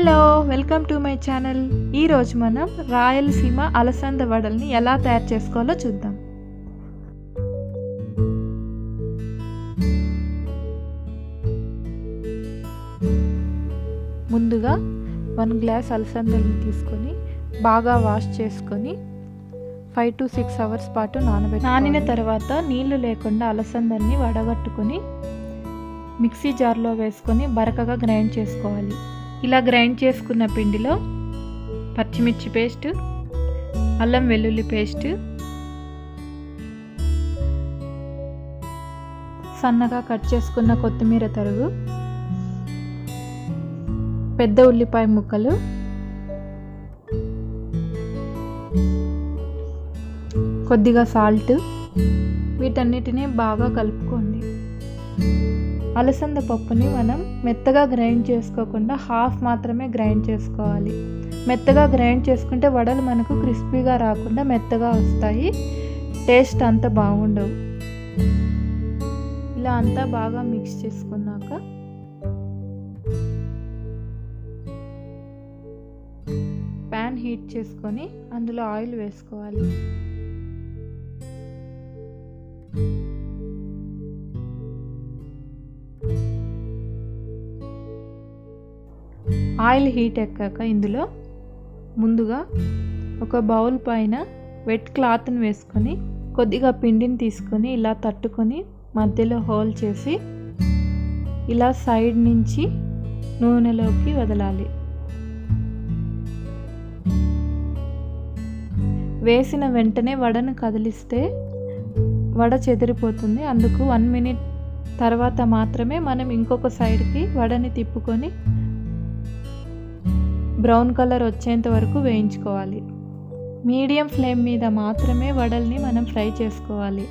hello welcome to my channel ఈరోజు మనం రాయలసీమ అలసంద వడల్ని ఎలా తయారు చేసుకోవాలో చూద్దాం ముందుగా వన్ గ్లాస్ అలసందల్ని తీసుకొని బాగా వాష్ చేసుకొని ఫైవ్ టు సిక్స్ అవర్స్ పాటు నానబెట్టి నానిన తర్వాత నీళ్లు లేకుండా అలసందల్ని వడగట్టుకొని మిక్సీ జార్లో వేసుకొని బరకగా గ్రైండ్ చేసుకోవాలి ఇలా గ్రైండ్ చేసుకున్న పిండిలో పచ్చిమిర్చి పేస్ట్ అల్లం వెల్లుల్లి పేస్ట్ సన్నగా కట్ చేసుకున్న కొత్తిమీర తరుగు పెద్ద ఉల్లిపాయ ముక్కలు కొద్దిగా సాల్ట్ వీటన్నిటిని బాగా కలుపుకోండి అలసంద పప్పుని మనం మెత్తగా గ్రైండ్ చేసుకోకుండా హాఫ్ మాత్రమే గ్రైండ్ చేసుకోవాలి మెత్తగా గ్రైండ్ చేసుకుంటే వడలు మనకు క్రిస్పీగా రాకుండా మెత్తగా వస్తాయి టేస్ట్ అంత బాగుండవు ఇలా అంతా బాగా మిక్స్ చేసుకున్నాక ప్యాన్ హీట్ చేసుకొని అందులో ఆయిల్ వేసుకోవాలి ఆయిల్ హీట్ ఎక్కాక ఇందులో ముందుగా ఒక బౌల్ పైన వెట్ క్లాత్ని వేసుకొని కొద్దిగా పిండిని తీసుకొని ఇలా తట్టుకొని మధ్యలో హోల్ చేసి ఇలా సైడ్ నుంచి నూనెలోకి వదలాలి వేసిన వెంటనే వడను కదిలిస్తే వడ చెదిరిపోతుంది అందుకు వన్ మినిట్ తర్వాత మాత్రమే మనం ఇంకొక సైడ్కి వడని తిప్పుకొని బ్రౌన్ కలర్ వచ్చేంత వరకు వేయించుకోవాలి మీడియం ఫ్లేమ్ మీద మాత్రమే వడల్ని మనం ఫ్రై చేసుకోవాలి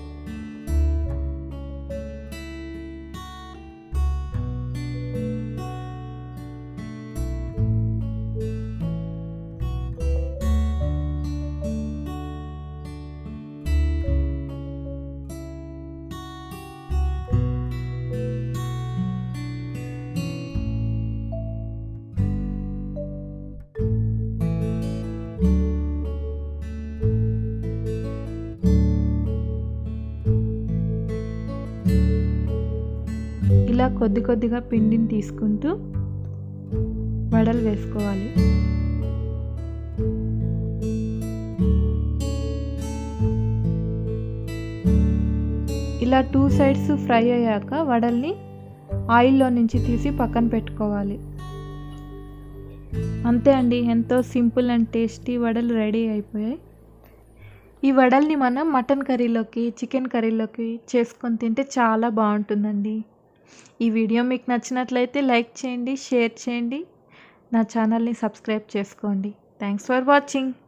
ఇలా కొద్ది కొద్దిగా పిండిని తీసుకుంటూ వడలు వేసుకోవాలి ఇలా టూ సైడ్స్ ఫ్రై అయ్యాక వడల్ని ఆయిల్లో నుంచి తీసి పక్కన పెట్టుకోవాలి అంతే అండి ఎంతో సింపుల్ అండ్ టేస్టీ వడలు రెడీ అయిపోయాయి ఈ వడల్ని మనం మటన్ కర్రీలోకి చికెన్ కర్రీలోకి చేసుకొని తింటే చాలా బాగుంటుందండి ఈ వీడియో మీకు నచ్చినట్లయితే లైక్ చేయండి షేర్ చేయండి నా ఛానల్ని సబ్స్క్రైబ్ చేసుకోండి థ్యాంక్స్ ఫర్ వాచింగ్